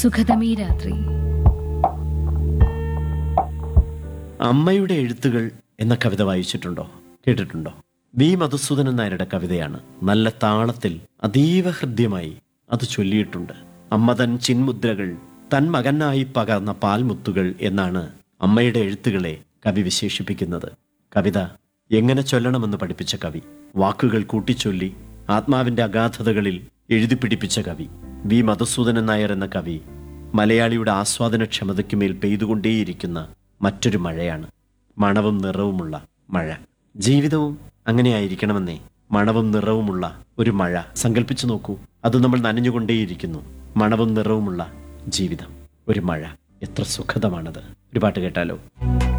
സുഖതമീ രാത്രി അമ്മയുടെ എഴുത്തുകൾ എന്ന കവിത വായിച്ചിട്ടുണ്ടോ കേട്ടിട്ടുണ്ടോ വി മധുസൂദനൻ നായരുടെ കവിതയാണ് നല്ല താളത്തിൽ അതീവ ഹൃദ്യമായി അത് ചൊല്ലിയിട്ടുണ്ട് അമ്മ തൻ ചിന്മുദ്രകൾ തൻ മകനായി പകർന്ന പാൽമുത്തുകൾ എന്നാണ് അമ്മയുടെ എഴുത്തുകളെ കവി വിശേഷിപ്പിക്കുന്നത് കവിത എങ്ങനെ ചൊല്ലണമെന്ന് പഠിപ്പിച്ച കവി വാക്കുകൾ കൂട്ടിച്ചൊല്ലി ആത്മാവിന്റെ അഗാധതകളിൽ എഴുതി പിടിപ്പിച്ച കവി വി മധുസൂദനൻ നായർ എന്ന കവി മലയാളിയുടെ ആസ്വാദനക്ഷമതയ്ക്കുമേൽ പെയ്തുകൊണ്ടേയിരിക്കുന്ന മറ്റൊരു മഴയാണ് മണവും നിറവുമുള്ള മഴ ജീവിതവും അങ്ങനെ ആയിരിക്കണമെന്നേ മണവും നിറവുമുള്ള ഒരു മഴ സങ്കല്പിച്ചു നോക്കൂ അത് നമ്മൾ നനഞ്ഞുകൊണ്ടേയിരിക്കുന്നു മണവും നിറവുമുള്ള ജീവിതം ഒരു മഴ എത്ര സുഖതമാണത് ഒരു പാട്ട് കേട്ടാലോ